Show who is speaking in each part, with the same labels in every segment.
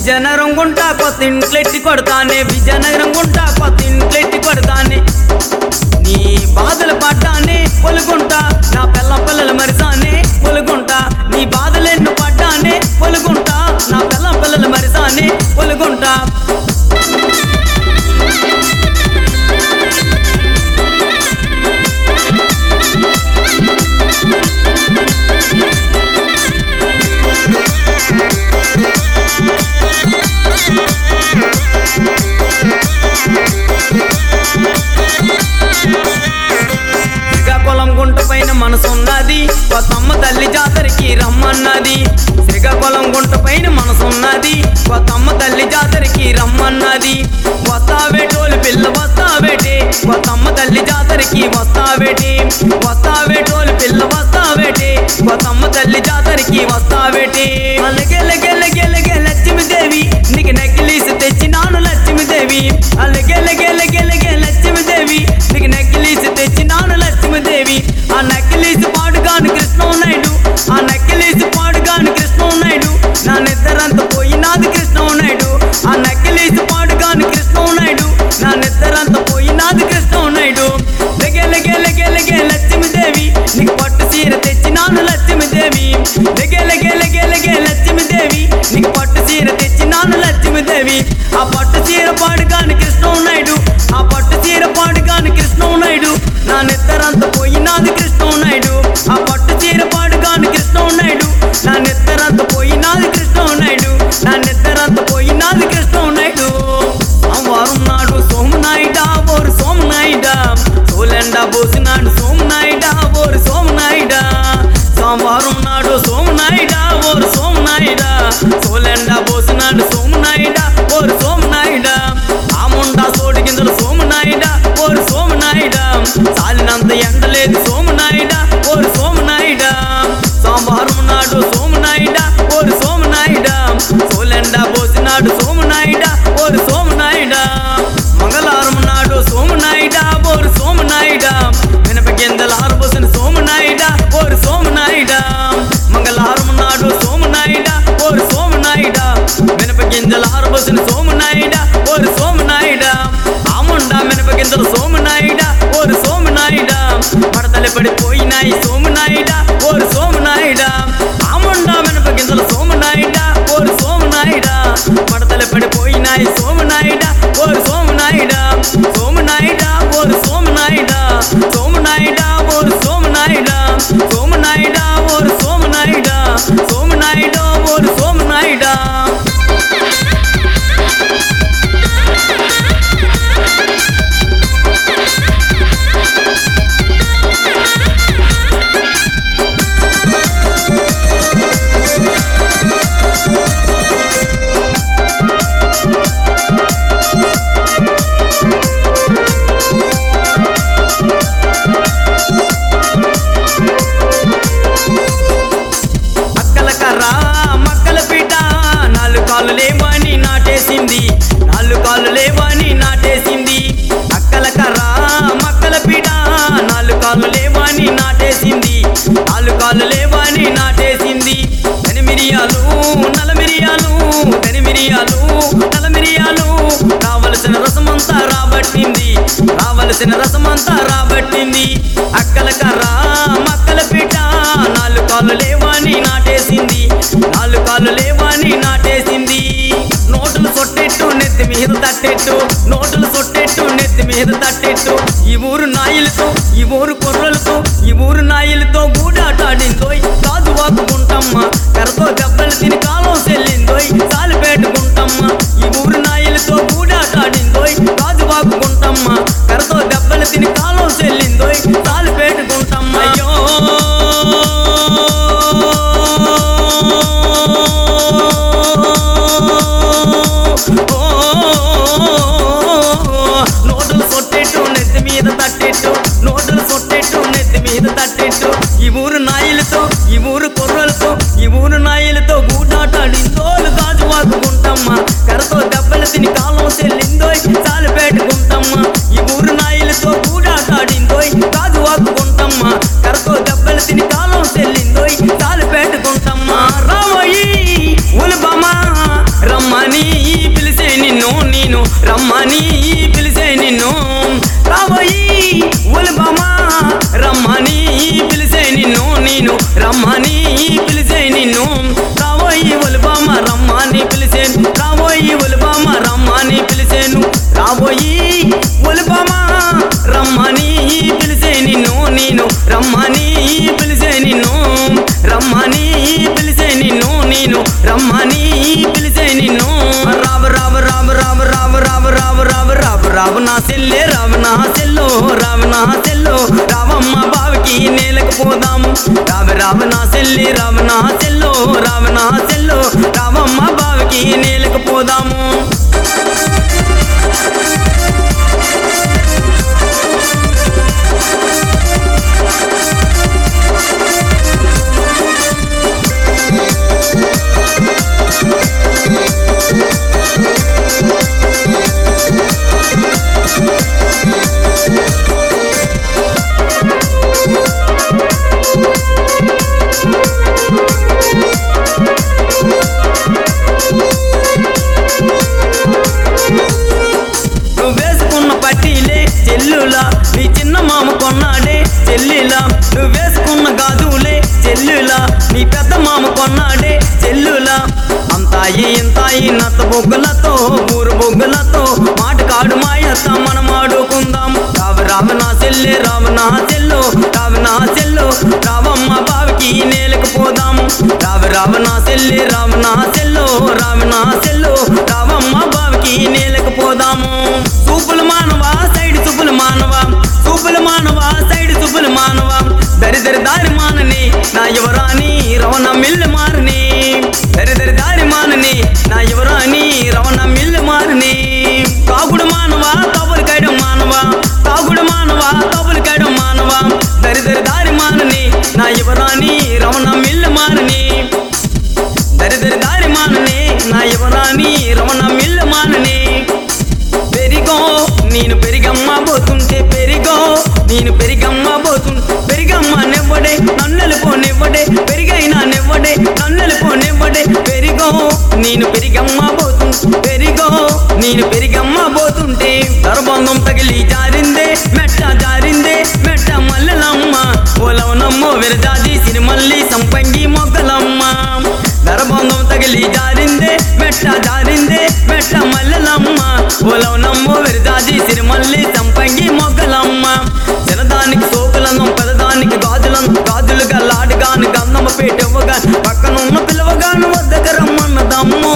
Speaker 1: విజయనగరం గుంట కొత్త ఇంట్లెట్టి కొడతానే విజయనగరం గుంట కొత్త ఇంట్లెట్టి కొడతానే నీ బాధలు పడ్డానే పొలుగుంటా నా పిల్ల పిల్లలు మరిసానే పొలుగుంటా నీ బాధలెన్ను పడ్డానే పొలుగుంటా నా పిల్ల పిల్లలు మరిసానే పొలుగుంటా శ్రీకాకుళం గుంట పైన మనసున్నది కొత్తమ్మ తల్లి జాతరకి రమ్మన్నది శ్రీకాకుళం గుంట పైన మనసున్నది కొత్తమ్మ తల్లి జాతరకి రమ్మన్నది వస్తావేటోలు పిల్ల వస్తావేటి కొత్తమ్మ తల్లి జాతరకి వస్తావేటి వస్తావేటోలు పిల్ల వస్తావేటి కొత్తమ్మ తల్లి జాతరకి వస్తావేటి అలగెలగెలగెలగె లక్ష్మీదేవి నీకు నెక్కిలీసి తెచ్చినాను లక్ష్మీదేవి అలగెలగెలగెలగె లక్ష్మీదేవి నీకు నెక్కిలీసి తెచ్చినాను లక్ష్మీదేవి ఆ నెక్కిలీసి పాడుగాను కృష్ణం నాయుడు ఆ నెక్కిలీసి పాడుగాను కృష్ణం నాయుడు నా నిద్రంత పోయినాది కృష్ణం నాయుడు ఆ నెక్కిలీసి పాడుగాను కృష్ణం నాయుడు నా నిద్రంత పోయినాది కృష్ణం నాయుడు లెగెలగెలగెలగె లక్ష్మీదేవి నీకు పట్టు చీర తెచ్చినాను లక్ష్మీదేవి లెగెలగెలగెలగె లక్ష్మీదేవి నీకు పట్టు చీర తెచ్చినాను లక్ష్మీదేవి ఆ పట్టు చీర పాడుగాను కృష్ణం నాయుడు ఆ పట్టు చీర పాడుగాను కృష్ణం నాయుడు నా నిద్రంత పోయినాది కృష్ణం నాయుడు ఆ పట్టు చీర పాడుగాను కృష్ణం నాయుడు నా నిద్రంత పోయినాది కృష్ణం నాయుడు నా నిద్రంత పోయినాది కృష్ణం నాయుడు సోమవారం నాడు సోమనాయుడా ఓరు సోమనాయుడా సోలెండా పోసినాడు సోమనాయుడా ఓరు సోమనాయుడా సోమవారం నాడు సోమనాయుడా ఓరు సోమనాయుడా సోలెండా పోసినాడు సోమనాయుడా ఓరు సోమనాయుడా ఆముండా సోడి గింజలు సోమనాయుడా ఓరు సోమనాయుడా చాలినంత ఎండలేదు సోమనాయుడా ఓరు సోమనాయుడా సోమవారం నాడు సోమనాయుడా ఓరు సోమనాయుడా సోలెండా పోసినాడు సోమనాయుడా ఓరు సోమనాయుడా మంగళవారం నాడు సోమనాయుడా ఓరు సోమనాయుడా మినప గింజల ఆరబోసిన సోమనాయుడా ఓరు సోమనాయుడా మంగళవారం నాడు సోమనాయుడా ఓరు సోమనాయుడా మినప గింజల ఆరబోసిన సోమనాయుడా ఓరు సోమనాయుడా ఆముండా మినప గింజల సోమనాయుడా ఓరు సోమనాయుడా మడతలు పడిపోయినాయి సోమనాయుడా ఓరు సోమనాయుడా ఆముండా మినప గింజల సోమనాయుడా ఓరు సోమనాయుడా మడతలు పడిపోయినాయి సోమనాయుడా ఓరు సోమనాయుడా సోమనాయుడా ఓరు సోమనాయుడా సోమనాయుడా ఓరు సోమనాయుడా సోమనాయుడా ఓరు సోమనాయుడా సోమనాయుడా ఓరు సోమనాయుడా అక్కల కర్ర మక్కల పీట నాలుగు కాళ్ళు లేవని నాటేసింది నాలుగు కాళ్ళు లేవని నాటేసింది అక్కల కర్ర మక్కల పీట నాలుగు కాళ్ళు లేవని నాటేసింది నాలుగు కాళ్ళు లేవని నాటేసింది తని మిరియాలు నల మిరియాలు తని మిరియాలు నల మిరియాలు కావలసిన రసమంతా రాబట్టింది రావలసిన రసమంతా రాబట్టింది అక్కల కర్ర మక్కల పీట నాలుగు కాళ్ళు లేవని నాటేసింది నాలుగు కాళ్ళు లేవని నాటేసింది నోటులు సొట్టెట్టు నెత్తి మీద తట్టెట్టు నోటులు సొట్టెట్టు నెత్తి మీద తట్టెట్టు ఈ ఊరు నాయిలతో ఈ ఊరు కుర్రలతో ఈ ఊరు నాయిలతో గూడాటాడిందోయ్ కాదు వాకుకుంటమ్మ కర్రతో దెబ్బలు తిని కాలం చెల్లిందోయ్ తాలి పెట్టుకుంటమ్మ ఈ ఊరు నాయిలతో గూడాటాడిందోయ్ కాదు వాకుకుంటమ్మ కర్రతో దెబ్బలు తిని కాలం చెల్లిందోయ్ తాలి పెట్టుకుంటమ్మ అయ్యో నోటులు సొట్టెట్టు నెత్తి మీద తట్టెట్టు నోటులు సొట్టెట్టు నెత్తి మీద తట్టెట్టు ఈ ఊరు నాయిలతో ఈ ఊరు కుర్రలతో రమ్మని పిలిచే నిన్ను రాబోయి ఒలిబామా రమ్మని పిలిచే నిన్ను నేను రమ్మని పిలిచే నిన్ను రాబోయి ఒలిబామా రమ్మని పిలిచేను రాబోయి ఒలిబామా రమ్మని పిలిచేను రాబోయి ఒలిబామా రమ్మని పిలిచే నిన్ను నేను రమ్మని పిలిచే నిన్ను రమ్మని పిలిచే నిన్ను నేను రమ్మని పిలిచే నిన్ను రావ రావ రావ రావ రావ రావ రావ రావ రావ రావ నా సెల్లే రావ నా సెల్లో రావ నా సెల్లో రావమ్మ బావికి నేలకు పోదాము రావ రావ నా సెల్లి రావ నా సెల్లో రావ నా సెల్లో రావమ్మ బావికి నేలకు పోదాము నువ్వు వేసుకున్న పట్టీలే చెల్లులా నీ చిన్న మామ కొన్నాడే చెల్లిలా నువ్వు వేసుకున్న గాజులే చెల్లులా నీ పెద్ద మామ కొన్నాడే చెల్లులా అంతాయి ఇంతాయి నత్త బొగ్గులతో ఊరు బొగ్గులతో మాట కాడు మాయత్త మనం ఆడుకుందాం రావ రావ నా చెల్లె రావ నా చెల్లు రావ నా చెల్లు రావమ్మ బావికి నేలకు పోదాము రావ రావ నా చెల్లి రావ నా చెల్లు రావ నా చెల్లు రావమ్మ బావికి నేలకు పోదాము సూపులు మానవా సైడ్ సూపులు మానవా సూపులు మానవా సైడ్ సూపులు మానవా దరి దరి దారి మానని నా యువరాణి రవణ మిల్లు మారని దరి దరి దారి మానని నా యువరాణి రవణ మిల్లు మారని తాగుడు మానవా తబులు కైడం మానవా తాగుడు మానవా తబులు కైడం మానవా దరి దరి దారి మానని నా యువరాణి రవణ మిల్లు మారని దరి దరి దారి మానని నా యువరాణి రమణ మిల్లు మానని పెరిగో నేను పెరిగమ్మ పోతుంటే పెరిగో నేను పెరిగమ్మ పోతుంటే పెరిగమ్మ నెవ్వడే నన్నెలు పోనివ్వడే పెరిగైనా నెవ్వడే నన్నెలు పోనివ్వడే పెరిగో నేను పెరిగమ్మ పోతుంటే పెరిగో నేను పెరిగమ్మ పోతుంటే దర్బంధం తగిలి జారిందే మెట్ట జారిందే మెట్ట మల్లెలమ్మ ఓలవనమ్మో విరజాజి సిరిమల్లి సంపంగి మొగ్గలమ్మ దరబంధం తగిలి జారిందే మెట్ట జారిందే మెట్ట మల్లెలమ్మ ఓలవనమ్మో విరజాజి సిరిమల్లి సంపంగి మొగ్గలమ్మ చిన్నదానికి సోకులందం పెదదానికి గాజులం గాజులుగా లాడిగాను గంధమ్మ పేటవ్వగా పక్కనున్న పిలవగాను వద్దకు రమ్మన్నదమ్మో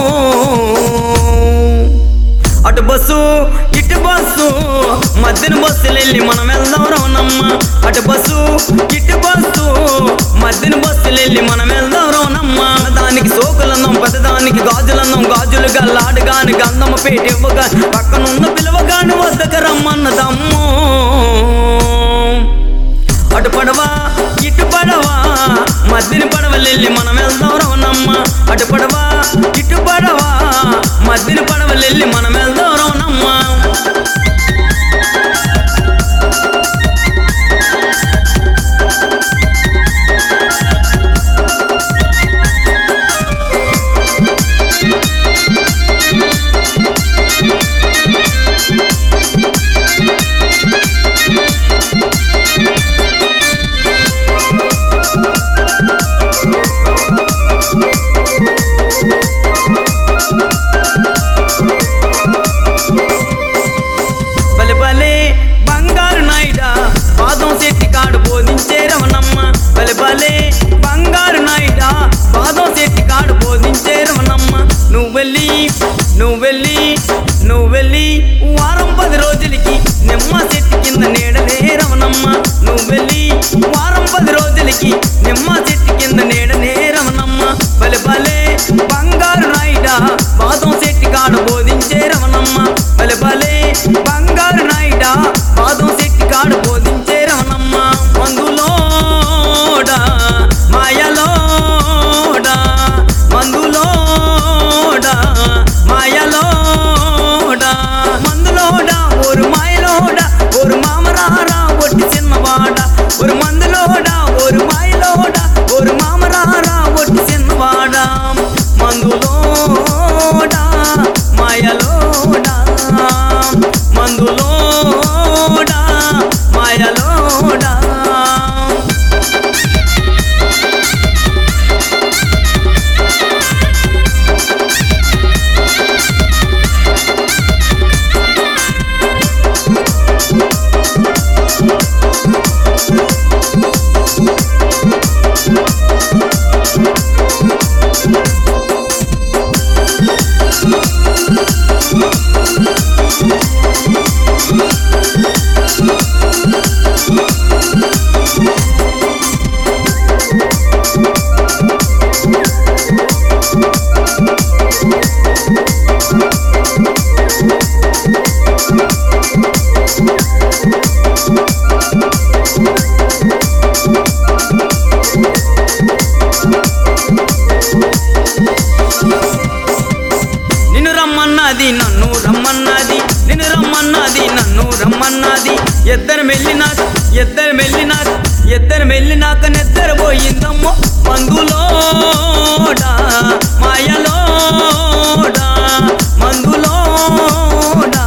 Speaker 1: అటు బస్సు ఇటు బస్సు మధ్యన బస్సులు వెళ్ళి మనం వెళ్దాం రవణమ్మ అటు బస్సు ఇటు బస్సు మధ్యన బస్సులు వెళ్ళి మనం వెళ్దాం రవణమ్మ దానికి సోకులందం పెద్దదానికి గాజులందం గాజులుగా లాడుగాని గంధమ్మ పేట ఇవ్వగా పక్కనున్న పిలవగాని వద్దకు రమ్మన్నదమ్మో అటు పడవా ఇటు పడవా మధ్యని పడవలెళ్ళి మనం వెళ్దాం రవణమ్మ అటు పడవా ఇటు పడవా మధ్యని పడవలెళ్ళి మనం వెళ్దాం రవణమ్మ బలే బలే బంగారు నాయుడా పాదం చెట్టి కాడు బోధించే రమణమ్మ బలే బలే బంగారు నాయుడా పాదం చెట్టి కాడు బోధించే రమణమ్మ నువ్వు వెళ్ళి నువ్వు వెళ్ళి నువ్వు వెళ్ళి వారం పది రోజులకి నిమ్మ చెట్టు కింద నీడలే రమణమ్మ నువ్వు వెళ్ళి వారం పది రోజులకి నిమ్మ చెట్టు కింద నీడనే రమణమ్మ బలే బలే బంగారు నాయుడా పాదం చెట్టి కాడు బోధించే రమణమ్మ బలే బలే బంగారు నాయుడా పాదం చెట్టి కాడు బోధించే రమణమ్మ మందులోడా మాయలోడా మందులోడా మాయలోడా మందులోడా ఓరు మాయలోడా ఓరు రమ్మన్నది నిన్ను రమ్మన్నది నన్ను రమ్మన్నది ఇద్దరు మెల్లినాక ఇద్దరు మెల్లినాక ఇద్దరు మెల్లినాక నిద్ర పోయిందమ్మో మందులోడా మాయలోడా మందులోడా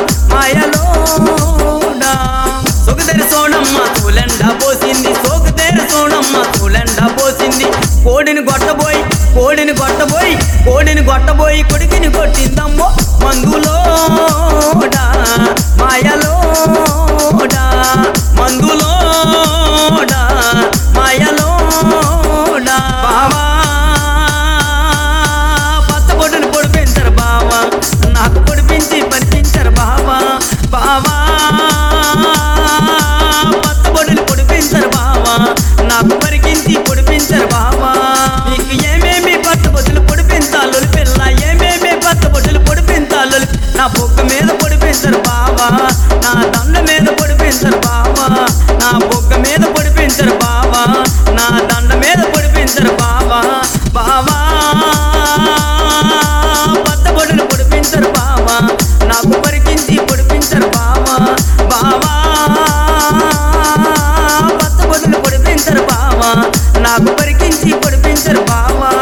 Speaker 1: మాయలోడా సొగదెర సోడమ్మ తూలెండ పోసింది సోగదెర సోడమ్మ తూలెండ పోసింది కోడిని కొట్టబోయి కోడిని కొట్టబోయి కోడిని కొట్టబోయి కొడుకుని కొట్టిందమ్మో మందులోడా మాయలోడా మందులోడా మాయలోడా బావా పచ్చబొట్టును పొడిపించరు బావా నాకు పొడిపించి పరిపించరు బావా బావా పచ్చబొట్టును పొడిపించరు బావా నాకు పరికించి పొడిపించరు బావా నీకు ఏమేమి పచ్చబొట్టులు పొడిపించాలో పిల్ల ఏమేమి పచ్చబొట్టులు పొడిపించాలో నా బొక్క మీద పొడిపించరు బావా నా దండ మీద పొడిపించరు బావా నా బొక్క మీద పొడిపించరు బావా నా దండ మీద పొడిపించరు బావా బావా పచ్చబొట్టులు పొడిపించరు బావా నాకు పరికించి పొడిపించరు బావా బావా పచ్చబొట్టులు పొడిపించరు బావా నాకు పరికించి పొడిపించరు బావా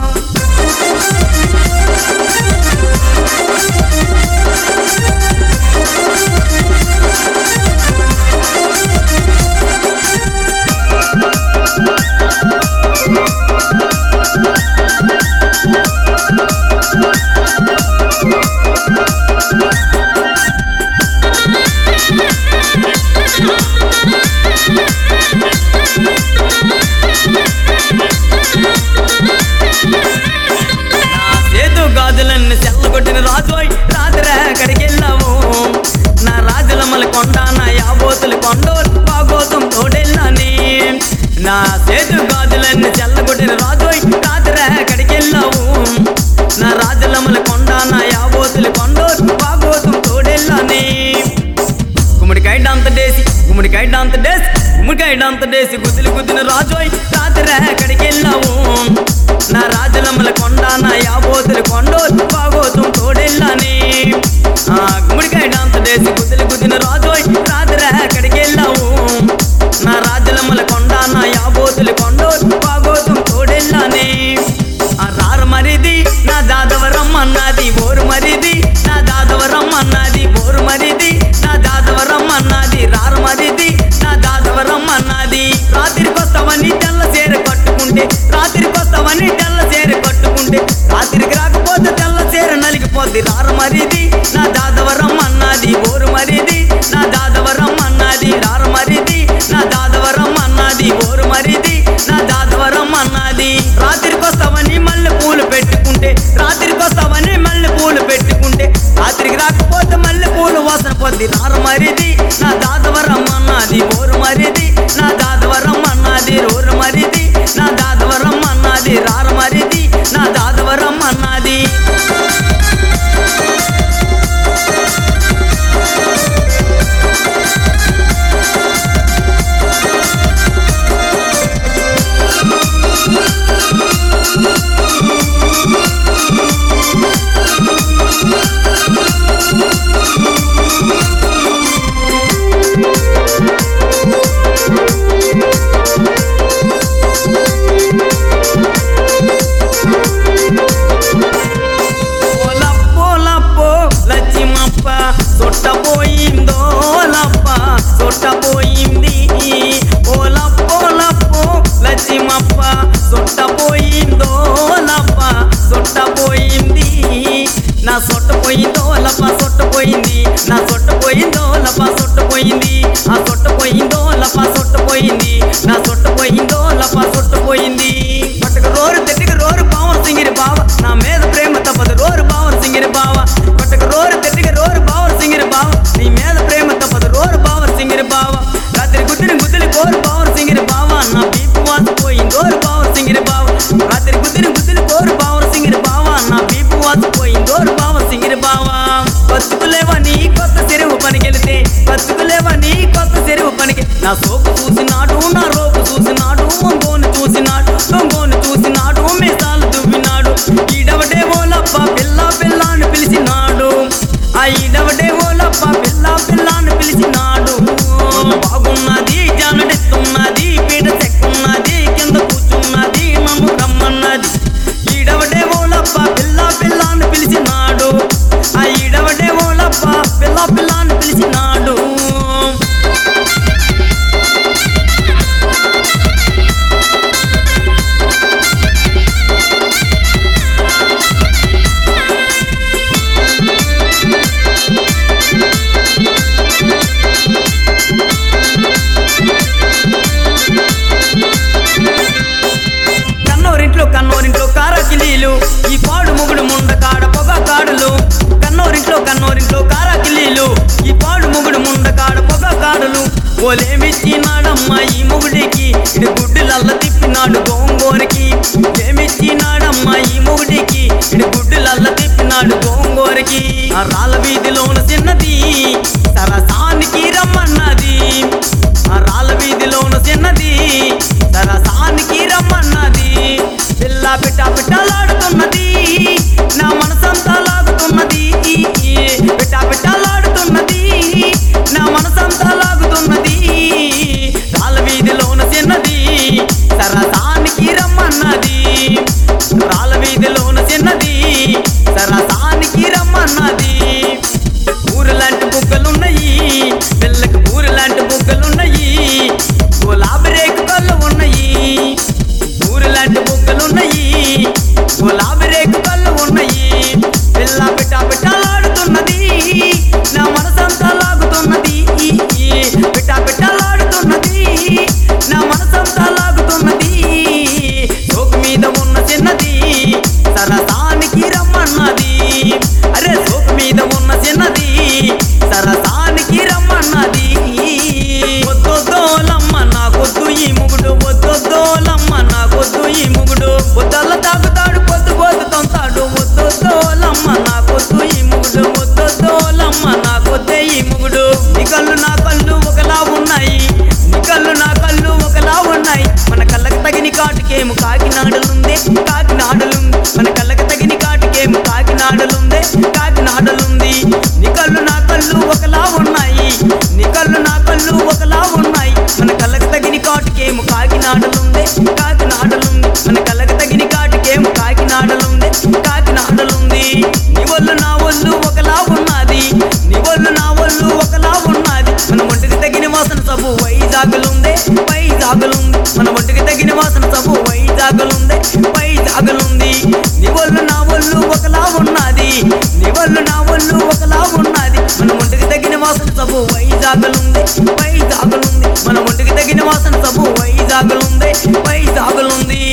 Speaker 1: నా చేతు గాజులన్నీ చెల్లగొట్టిన రాజోయ్ రాత్రి ఎక్కడికి వెళ్ళావు నా రాజులమ్మల కొండ నా యాబోతుల కొండోలు బాగోతం తోడెళ్ళాని నా చేతు గాజులన్నీ చెల్లగొట్టిన రాజోయ్ రాత్రి ఎక్కడికి వెళ్ళావు నా రాజులమ్మల కొండ నా యాబోతుల కొండోలు బాగోతం తోడెళ్ళాని గుమ్మడికాయ డాంత డేసి గుమ్మడికాయ డాంత డేసి గుమ్మడికాయ డాంత డేసి గుద్దులు గుద్దిన రాజోయ్ రాత్రి ఎక్కడికి వెళ్ళావు నా రాజులమ్మల కొండ నా యాబోతుల కొండోలు బాగోతం తోడెళ్ళాని ఆ గుమ్మడికాయ డాంత డేసి గుద్దులు గుద్దిన రాజోయ్ రాత్రి ఎక్కడికి వెళ్ళావు నా రాజులమ్మల కొండ నా యాబోతుల కొండోలు బాగోతం తోడెళ్ళాని ఆ రారు మరిది నా దాదవరమ్మ అన్నది ఓరు మరిది నా దాదవరమ్మ అన్నది ఓరు మరిది నా దాదవరమ్మ అన్నది రారు మరిది నా దాదవరమ్మ అన్నది రాత్రికొస్తావని తెల్ల చీర కట్టుకుంటే రాత్రికొస్తావని తెల్ల చీర కట్టుకుంటే రాత్రికి రాకపోతే తెల్ల చీర నలిగిపోద్ది రారు మరిది నా దాదవరమ్మ అన్నది ఓరు మరిది నా దాదవరమ్మ అన్నది రారు మరిది నా దాదవరమ్మ అన్నది ఓరు మరిది నా దాదవరమ్మ అన్నది రాత్రికొస్తావని మల్లె పూలు పెట్టుకుంటే రాత్రికొస్తావని మల్లె పూలు పెట్టుకుంటే రాత్రికి రాకపోతే మల్లె పూలు వాసన పొద్ది రారు మరిది నా దాదవరమ్మ అన్నది ఓరు మరిది నా దాదవరమ్మ అన్నది రోరు మరిది నా దాదవరమ్మ అన్నది రారు పిట్టాలాడుతున్నది నా మనసంతా లాగుతున్నది పిట్టా పిట్టాలాడుతున్నది నా మనసంతా లాగుతున్నది రాళ్ళ వీధిలోన చిన్నది సరసానికి రమ్మన్నది రాళ్ళ వీధిలోన చిన్నది సరసానికి రమ్మన్నది ఊరులాంటి బుగ్గలున్నాయి పిల్లకి ఊరులాంటి బుగ్గలున్నాయి గులాబీ రేకు కళ్ళు ఉన్నాయి ఊరులాంటి బుగ్గలున్నాయి గులాబీ రేకు కళ్ళు ఉన్నాయి పిల్ల పిట్ట పిట్టలాడుతున్నది నా మనసంతా లాగుతున్నది పిట్ట పిట్టలాడుతున్నది నా మనసంతా లాగుతున్నది సోకు మీద ఉన్న చిన్నది సరసానికి రమ్మన్నది అరే సోకు మీద ఉన్న చిన్నది సరసానికి రమ్మన్నది వద్దొద్దోలమ్మ నాకొద్దు ఈ ముగుడు వద్దొద్దోలమ్మ నాకొద్దు ఈ ముగుడు వద్దల్ల తాగుతాడు పొద్దు పొద్దు తొంతాడు వద్దొద్దోలమ్మ నాకొద్దు ఈ ముగుడు వద్దొద్దోలమ్మ నాకొద్దే ఈ ముగుడు నీ కళ్ళు నా కళ్ళు ఒకలా ఉన్నాయి నీ కళ్ళు నా కళ్ళు ఒకలా ఉన్నాయి మన కళ్ళకి తగిన కాటుకేము కాకినాడలుందే కాకినాడలుంది మన కళ్ళకి తగిన కాటుకేము కాకినాడలుందే కాకినాడలుంది నీ కళ్ళు నా కళ్ళు ఒకలా ఉన్నాయి నీ కళ్ళు నా కళ్ళు ఒకలా ఉన్నాయి మన కళ్ళకి తగిన కాటుకేము కాకినాడలుందే కాకినాడలుంది మన కళ్ళకి తగిన కాటుకేము కాకినాడలుందే కాకినాడలుంది నీ ఒళ్ళు నా ఒళ్ళు ఒకలా ఉన్నది నీ ఒళ్ళు నా ఒళ్ళు ఒకలా ఉన్నది మన ఒంటికి తగిన వాసన సబు వైజాగులుందే వైజాగులుంది మన ఒంటికి తగిన వాసన సబు వైజాగులుందే వైజాగులుంది నీ ఒళ్ళు నా ఒళ్ళు ఒకలా ఉన్నది నీ ఒళ్ళు నా ఒళ్ళు ఒకలా ఉన్నది మన ఒంటికి తగిన వాసన సబు వైజాగులుందే వైజాగులుంది మన ఒంటికి తగిన వాసన సబు వైజాగులుందే వైజాగులుంది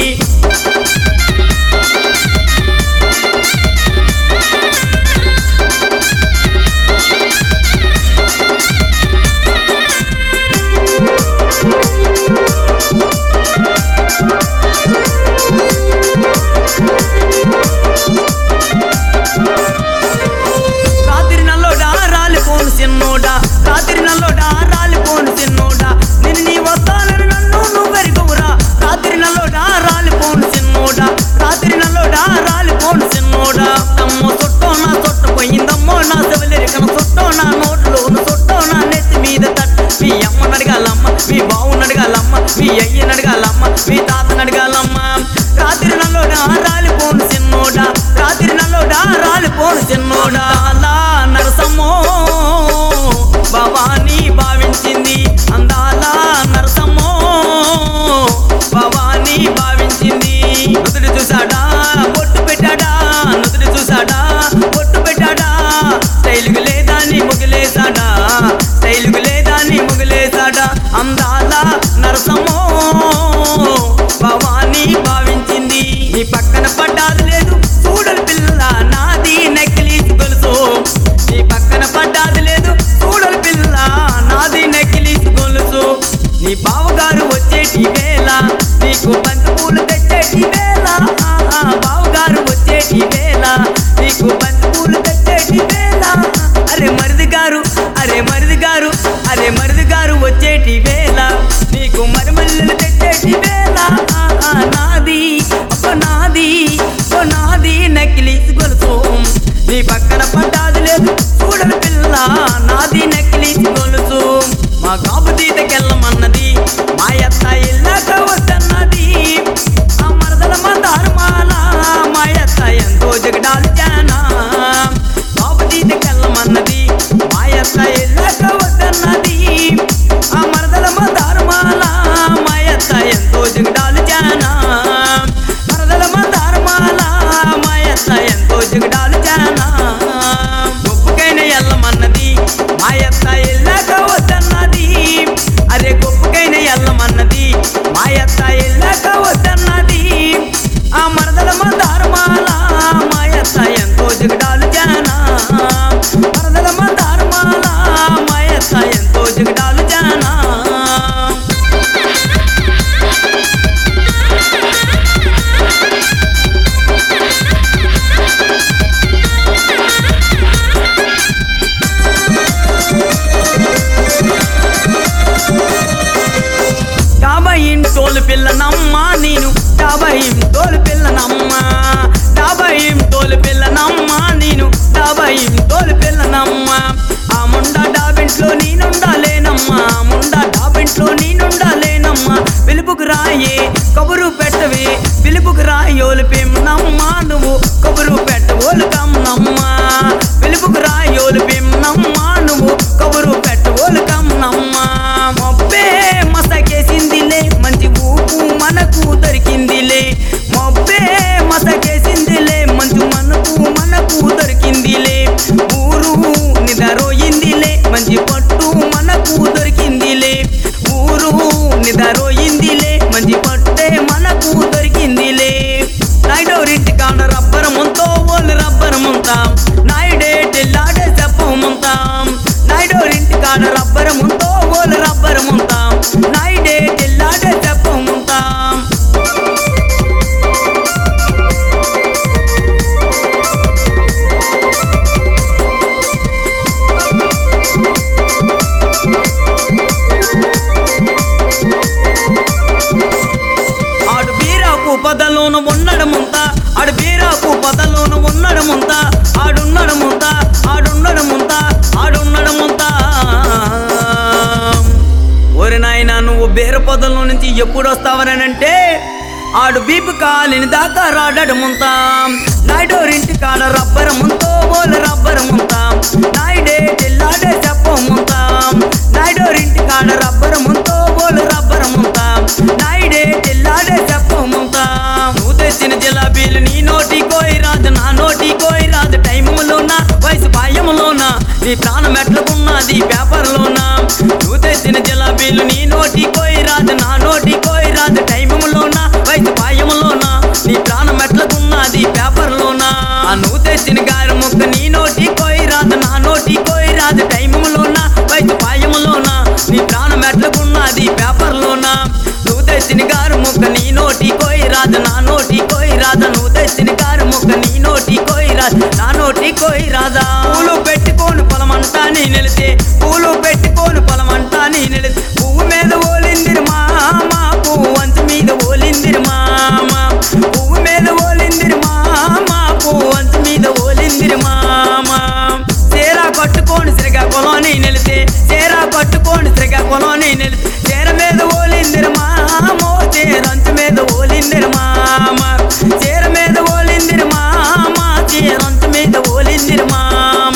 Speaker 1: రాత్రి నల్లోడా రాలిపోను చిన్నోడా రాత్రి నల్లోడా రాలిపోను చిన్నోడా నేను నీ వస్తానని నన్ను నువ్వు వెరిగవురా రాత్రి నల్లోడా రాలిపోను చిన్నోడా రాత్రి నల్లోడా రాలిపోను చిన్నోడా అమ్మో చుట్టో నా చుట్ట పోయిందమ్మో నా సెవెలెరికన చుట్టో నా నోట్లోను చుట్టో నా నెత్తి మీద తట్ట మీ అమ్మని అడగాలమ్మ మీ బావుని అడగాలమ్మ మీ అయ్యని అడగాలమ్మ మీ తాతని అడగాలమ్మ రాత్రి నల్లోడా రాలిపోను చిన్నోడా రాత్రి నల్లోడా రాలిపోను చిన్నోడా అలా నరసమ్మో భవానీ భావించింది అందాల నరసమ్మో భవానీ భావించింది నుదుడు చూసాడా బొట్టు పెట్టాడా నుదుడు చూసాడా బొట్టు పెట్టాడా స్టైలుగు లేదా నీ ముగిలేసాడా స్టైలుగు లేదా నీ ముగిలేసాడా అందాల నరసమ్మో భవానీ భావించింది నీ పక్కన పడ్డాది లేదు చూడలు పిల్ల నాది నెక్కిలీస్ గొలుసు నీ పక్కన పడ్డాది లేదు చూడలు పిల్ల నాది నెక్కిలీస్ గొలుసు నీ బావగారు వచ్చేటి వేళ నీకు బంతి పూలు తెచ్చేటి వేళ ఆహా, బావగారు వచ్చేటి వేళ నీకు బంతి పూలు తెచ్చేటి వేళ అరే మరిది గారు అరే మరిది గారు అరే మరిది గారు వచ్చేటి వేళ నీకు మరిమల్లెలు తెచ్చేటి వేళ ఆహా, నాది ఒక నాది ఒక నాది నెక్కిలీస్ గొలుసు నీ పక్కన పడ్డాది లేదు చూడని పిల్ల నాది నెక్కిలీస్ గొలుసు మా కాపు తీతకెళ్ళమన్నది మా ఎత్త ఇల్లాక వద్దన్నది ఆ మరదల మందారమాల మా ఎత్త ఎంతో జగడాలు జానా కాపు తీతకెళ్ళమన్నది మా ఎత్త ఇల్లాక వద్దన్నది ఆ మరదల మందారమాల మా ఎత్త ఎంతో జగడాలు జానా మరదల మందారమాల మా ఎత్త ఎంతో పేపర్లోన ఉన్నాడు ముంత ఆడున్నాడు ముంత ఆడున్నాడు ముంత ఆడున్నాడు ముంత ఓరి నాయన నువ్వు బేర పొదల్లో నుంచి ఎప్పుడు వస్తావనంటే ఆడు బీపు కాలిని దాకా రాడాడు ముంతాం నాయుడోరింటి కాడ రబ్బర్ ముంతో బోలు రబ్బర్ ముంతాం నాయుడే తెల్లాడే చెప్ప ముంతాం నాయుడోరింటి కాడ రబ్బర్ ముంతో బోలు రబ్బర్ ముంతాం నాయుడే తెల్లాడే చెప్ప ముంతాం నువ్వు తెచ్చిన జిలాబీలు నీ నోటి కోయి రాదు నా నోటి కోయి రాదు టైములోన వయసు పాయములోన నీ ప్రాణం ఎట్లకున్నది పేపర్లోన నువ్వు తెచ్చిన జిలాబీలు నీ నోటి కోయి రాదు నా నోటి కోయి రాదు టైములోన వయసు పాయములోన నీ ప్రాణం ఎట్లకున్నది పేపర్లోన ఆ నువ్వు తెచ్చిన గారి ముక్క నీ నోటి కోయి రాదు నా నోటి కోయి రాదు టైములోన వయసు పాయములోన నీ ప్రాణం ఎట్లకున్నది పేపర్లోన నువ్వు తెచ్చిన గారు ముక్క నీ నోటి కోయి రాదు నా నోటి కోయి రాదు నువ్వు తెచ్చిన గారు ముక్క నీ నోటి కోయి రాదు నా నోటి కోయి రాదా పూలు పెట్టుకోను పొలమంటా నీ నిలితే పూలు పెట్టుకోను పొలమంటా నీ నిలితే పువ్వు మీద ఓలిందిరి మామ పువ్వు వంచు మీద ఓలిందిరి మామ పువ్వు మీద ఓలిందిరి మామ పువ్వు వంచు మీద ఓలిందిరి మామ చీర కట్టుకోని శ్రీకాకుళంని నిలితే చీర కట్టుకోని శ్రీకాకుళంని నిలితే చీర మీద ఓలిందిరి మామో చీరంచు మీద ఓలిందిరి మామ చీర మీద ఓలిందిరి మామ చీరంచు మీద ఓలిందిరి మామ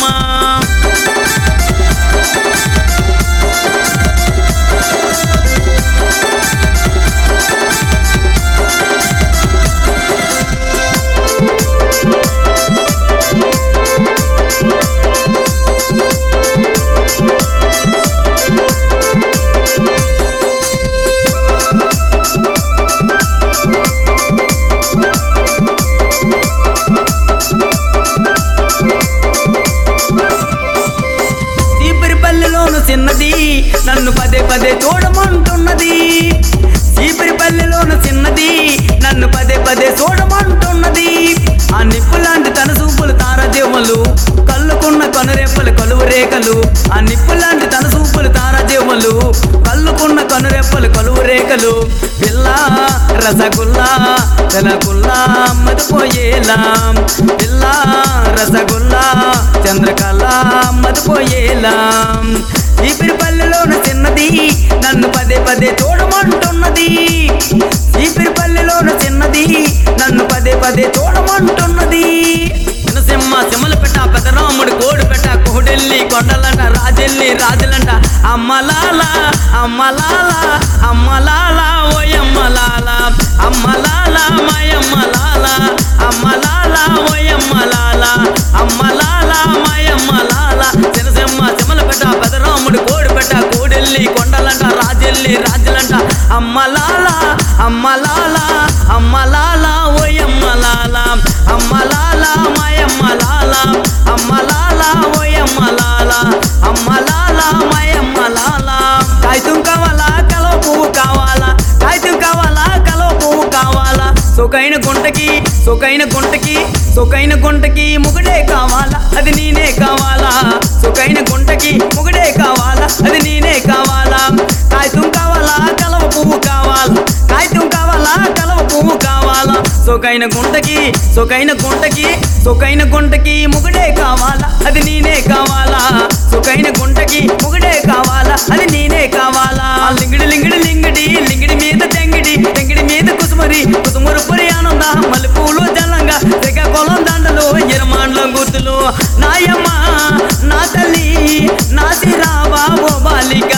Speaker 1: చీపిరిపల్లిలోను చిన్నది నన్ను పదే పదే చూడమంటున్నది చీపిరిపల్లిలోను చిన్నది నన్ను పదే పదే చూడమంటున్నది ఆ నిప్పులాంటి తన సూపులు తారదేవులు కళ్ళుకున్న కనురెప్పలు కలువు రేఖలు ఆ నిప్పులాంటి తన సూపులు తారదేవులు కళ్ళుకున్న కనురెప్పలు కలువు రేఖలు పిల్ల రసగుల్లా తెలగుల్లా మదిపోయేలా పిల్ల రసగుల్లా చంద్రకళ మదిపోయేలా చీపిరిపల్లిలోన చిన్నది నన్ను పదే పదే చూడమంటున్నది చీపిరిపల్లిలోన చిన్నది నన్ను పదే పదే చూడమంటున్నది సింహ సింహలు పెట్ట పెదరాముడు కోడి పెట్ట కోడెల్లి కొండలంట రాజెల్లి రాజులంట అమ్మలాల అమ్మలాల అమ్మలాల ఓయమ్మలాల అమ్మలాల మాయమ్మలాల అమ్మలాల ఓయమ్మలాల అమ్మలాల మాయమ్మలాల చిన్నసింహ సింహలు పెట్ట పెదరాముడు కోడి పెట్ట కోడెల్లి కొండలంట రాజెల్లి రాజులంట అమ్మలాల అమ్మలాల అమ్మలాల ఓయమ్మలాల అమ్మలాల మాయమ్మలాల అమ్మలాల ఓయమ్మలాల అమ్మలాల మాయమ్మలాల కాగితం కావాలా కలవ పువ్వు కావాలా కాగితం కావాలా కలవ పువ్వు కావాలా సొకైన గుంటకి సొకైన గుంటకి సొకైన గుంటకి ముగుడే కావాలా అది నేనే కావాలా సొకైన గుంటకి ముగుడే కావాలా అది నేనే కావాలా కాగితం కావాలా కలవ పువ్వు కావాలా కాగితం కావాలా కలవ పువ్వు కావాలా సొకైన గుంటకి సొకైన గుంటకి సొకైన గుంటకి ముగుడే కావాలా అది నేనే కావాలా సొకైన గుంటకి ముగుడే కావాలా అది నేనే కావాలా లింగిడి లింగిడి లింగిడి లింగిడి మీద తెంగిడి తెంగిడి మీద కుసుమరి కుసుమరు పురి ఆనంద మల్లెపూలు జల్లంగా శ్రీకాకుళం దండలు ఎరమాండ్ల గుర్తులు నాయమ్మ నా తల్లి నా సిరావా ఓ బాలిక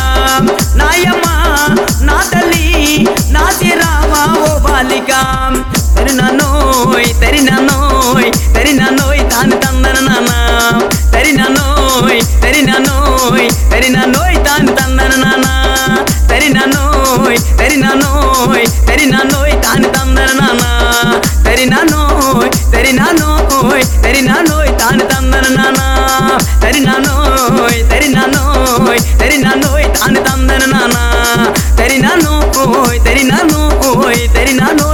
Speaker 1: నాయమ్మ నా తల్లి నా సిరావా ఓ బాలిక తెరి నన్నోయ్ తెరి నన్నోయ్ తెరి నన్నోయ్ తాను తందన నాన్న తెరి నన్నోయ్ తెరి నన్నోయ్ తెరి నన్నోయ్ తాను తందన నాన్న తెరి నన్నోయ్ తెరి నన్నోయ్ తెరి నన్నోయ్ తాను తందన నాన్న తెరి నన్నోయ్ తెరి నన్నోయ్ తెరి నన్నోయ్ తాను తందన నాన్న తెరి నన్నోయ్ తెరి నన్నోయ్ తెరి నన్నోయ్ తాను తందన నాన్న తెరి నన్నోయ్ తెరి నన్నోయ్ తెరి నన్నోయ్